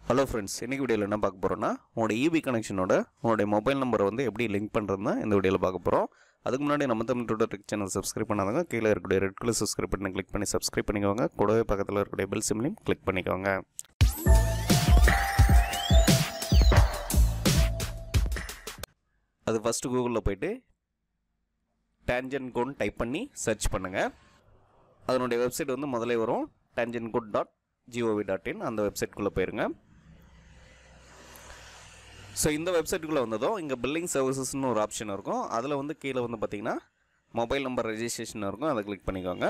hello friends இன்னைக்கு வீடியோவில் என்ன பார்க்க போகிறோன்னா உங்களோட இபி கனெக்ஷனோட உங்களுடைய மொபைல் நம்பரை வந்து எப்படி லிங்க் பண்ணுறதுன்னு இந்த வீடியோவில் பார்க்க போகிறோம் அதுக்கு முன்னாடி நம்ம Tamil tutor tech channel subscribe பண்ணாதவங்க கீழே இருக்கக்கூடிய ரெட் கலர் சப்ஸ்கிரைப் பண்ணி கிளிக் பண்ணி சப்ஸ்கிரைப் பண்ணிக்கோங்க கூடவே பக்கத்தில் இருக்கக்கூடிய பெல் சிம்லையும் கிளிக் பண்ணிக்கோங்க அது ஃபஸ்ட்டு கூகுளில் போயிட்டு டேஞ்சன் கோன் டைப் பண்ணி சர்ச் பண்ணுங்கள் அதனுடைய வெப்சைட் வந்து முதலே வரும் Tangedco dot G O V dot in அந்த வெப்சைட்குள்ளே போயிருங்க ஸோ இந்த வெப்சைட்டுக்குள்ளே வந்ததும் இங்கே பில்லிங் சர்வீசஸ்னு ஒரு ஆப்ஷன் இருக்கும் அதில் வந்து கீழே வந்து பார்த்தீங்கன்னா மொபைல் நம்பர் ரெஜிஸ்ட்ரேஷன் இருக்கும் அதை கிளிக் பண்ணிக்கோங்க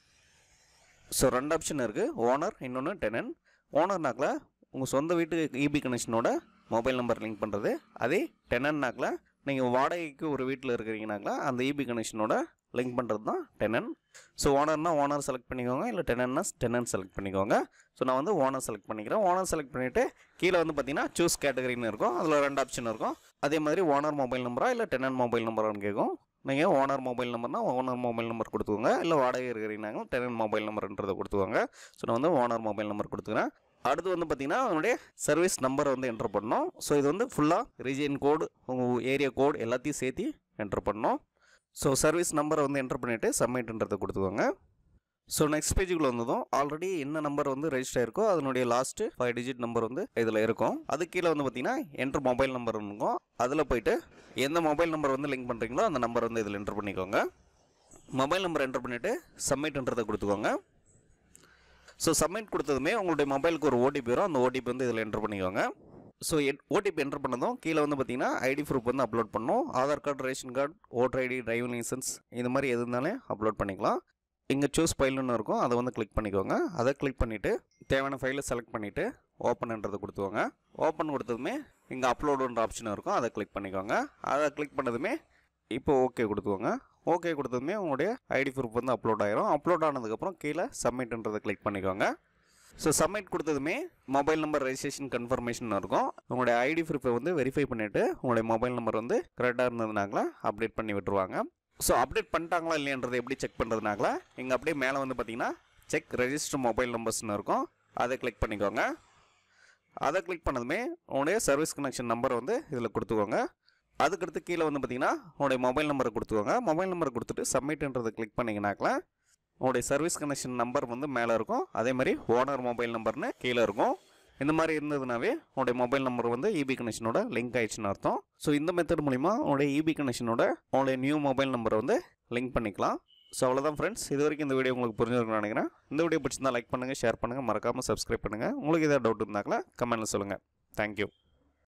ஸோ ரெண்டு ஆப்ஷன் இருக்குது ஓனர் இன்னொன்று டெனன் ஓனர்னாக்கில் உங்கள் சொந்த வீட்டு இபி கனெக்ஷனோட மொபைல் நம்பர் லிங்க் பண்ணுறது அதே டெனன்னாக்கில் நீங்கள் வாடகைக்கு ஒரு வீட்டில் இருக்கிறீங்கனாக்கில் அந்த இபி கனெக்ஷனோட லிங்க் பண்ணுறது தான் டெனன் ஸோ ஓனர்னா ஓனர் செலக்ட் பண்ணிக்கோங்க இல்லை டெனன்னா டெனன் செலக்ட் பண்ணிக்கோங்க ஸோ நான் வந்து ஓனர் செலக்ட் பண்ணிக்கிறேன் ஓனர் செலக்ட் பண்ணிவிட்டு கீழே வந்து பார்த்தீங்கன்னா சூஸ் கேட்டகரின்னு இருக்கும் அதில் ரெண்டு ஆப்ஷன் இருக்கும் அதே மாதிரி ஓனர் மொபைல் நம்பரா இல்லை டெனன் மொபைல் நம்பரான்னு கேட்கும் நீங்கள் ஓனர் மொபைல் நம்பர்னா ஓனர் மொபைல் நம்பர் கொடுத்துக்கோங்க இல்லை வாடகை இருக்கிறீங்கனாங்க டெனன் மொபைல் நம்பர்ன்றதை கொடுத்துக்கோங்க ஸோ நான் வந்து ஓனர் மொபைல் நம்பர் கொடுத்துக்கிறேன் அடுத்து வந்து பார்த்தீங்கன்னா அதனுடைய சர்வீஸ் நம்பரை வந்து என்டர் பண்ணணும் ஸோ இது வந்து ஃபுல்லாக ரீஜியன் கோடு உங்கள் ஏரியா கோட் எல்லாத்தையும் சேர்த்து என்டர் பண்ணணும் ஸோ சர்வீஸ் நம்பரை வந்து என்டர் பண்ணிவிட்டு சப்மிட்ன்றதை கொடுத்துக்கோங்க ஸோ நெக்ஸ்ட் பேஜுக்குள்ள வந்ததும் ஆல்ரெடி என்ன நம்பர் வந்து ரெஜிஸ்டர் ஆயிருக்கோ அதனுடைய லாஸ்ட்டு ஃபைவ் டிஜிட் நம்பர் வந்து இதில் இருக்கும் அது கீழே வந்து பார்த்தீங்கன்னா என்டர் மொபைல் நம்பர் இருக்கும் அதில் போயிட்டு எந்த மொபைல் நம்பர் வந்து லிங்க் பண்ணுறீங்களோ அந்த நம்பர் வந்து இதில் என்டர் பண்ணிக்கோங்க மொபைல் நம்பர் என்டர் பண்ணிவிட்டு சப்மிட்ன்றதை கொடுத்துக்கோங்க ஸோ சப்மிட் கொடுத்ததுமே உங்களுடைய மொபைலுக்கு ஒரு ஓடிபி வரும் அந்த ஓடிபி வந்து இதில் என்டர் பண்ணிக்கோங்க ஸோ ஓடிபி என்டர் பண்ணதும் கீழே வந்து பார்த்தீங்கன்னா ஐடி ப்ரூஃப் வந்து அப்லோட் பண்ணணும் Aadhaar card ration card voter ID driving licence இது மாதிரி எது இருந்தாலும் அப்லோட் பண்ணிக்கலாம் இங்கே சூஸ் ஃபைல்னு இருக்கும் அதை வந்து கிளிக் பண்ணிக்கோங்க அதை கிளிக் பண்ணிவிட்டு தேவையான ஃபைலை செலக்ட் பண்ணிவிட்டு ஓப்பன்ன்றதை கொடுத்துக்கோங்க ஓப்பன் கொடுத்ததுமே இங்கே அப்லோடுன்ற ஆப்ஷன் இருக்கும் அதை கிளிக் பண்ணிக்கோங்க அதை கிளிக் பண்ணதுமே இப்போ ஓகே கொடுத்துக்கோங்க ஓகே கொடுத்ததுமே உங்களுடைய ஐடி ப்ரூஃப் வந்து அப்லோட் ஆயிரும் அப்லோட் ஆனதுக்கப்புறம் கீழே சப்மிட்ன்றதை கிளிக் பண்ணிக்கோங்க ஸோ சப்மிட் கொடுத்ததுமே மொபைல் நம்பர் ரெஜிஸ்ட்ரேஷன் கன்ஃபர்மேஷன் இருக்கும் உங்களுடைய ஐடி ப்ரூஃபை வந்து வெரிஃபை பண்ணிவிட்டு உங்களுடைய மொபைல் நம்பர் வந்து கரெக்டாக இருந்ததுனாங்களா அப்டேட் பண்ணி விட்டுருவாங்க ஸோ அப்டேட் பண்ணிட்டாங்களா இல்லையன்றதை எப்படி செக் பண்ணுறதுனாங்களா இங்கே அப்படியே மேலே வந்து பார்த்தீங்கன்னா செக் ரெஜிஸ்டர் மொபைல் நம்பர்ஸ்னு இருக்கும் அதை கிளிக் பண்ணிக்கோங்க அதை கிளிக் பண்ணதுமே உங்களுடைய சர்வீஸ் கனெக்ஷன் நம்பரை வந்து இதில் கொடுத்துக்கோங்க அதுக்கடுத்து கீழே வந்து பார்த்தீங்கன்னா உங்களுடைய மொபைல் நம்பரை கொடுத்துக்கோங்க மொபைல் நம்பர் கொடுத்துட்டு சப்மிட்ன்றதை கிளிக் பண்ணிங்கனாக்கல உங்களுடைய சர்வீஸ் கனெக்ஷன் நம்பர் வந்து மேலே இருக்கும் அதே மாதிரி ஓனர் மொபைல் நம்பர்னு கீழே இருக்கும் இந்த மாதிரி இருந்ததுனாவே உங்களுடைய மொபைல் நம்பர் வந்து இபி கனெக்ஷனோட லிங்க் ஆயிடுச்சுன்னு அர்த்தம் ஸோ இந்த மெத்தட் மூலிமா உங்களுடைய இபி கனெக்ஷனோட உங்களுடைய நியூ மொபைல் நம்பரை வந்து லிங்க் பண்ணிக்கலாம் ஸோ அவ்வளோதான் ஃப்ரெண்ட்ஸ் இது வரைக்கும் இந்த வீடியோ உங்களுக்கு புரிஞ்சிருக்குன்னு நினைக்கிறேன் இந்த வீடியோ பிடிச்சிருந்தா லைக் பண்ணுங்கள் ஷேர் பண்ணுங்கள் மறக்காமல் சப்ஸ்கிரைப் பண்ணுங்கள் உங்களுக்கு ஏதாவது டவுட் இருந்தாங்களா கமெண்ட்டில் சொல்லுங்கள் தேங்க்யூ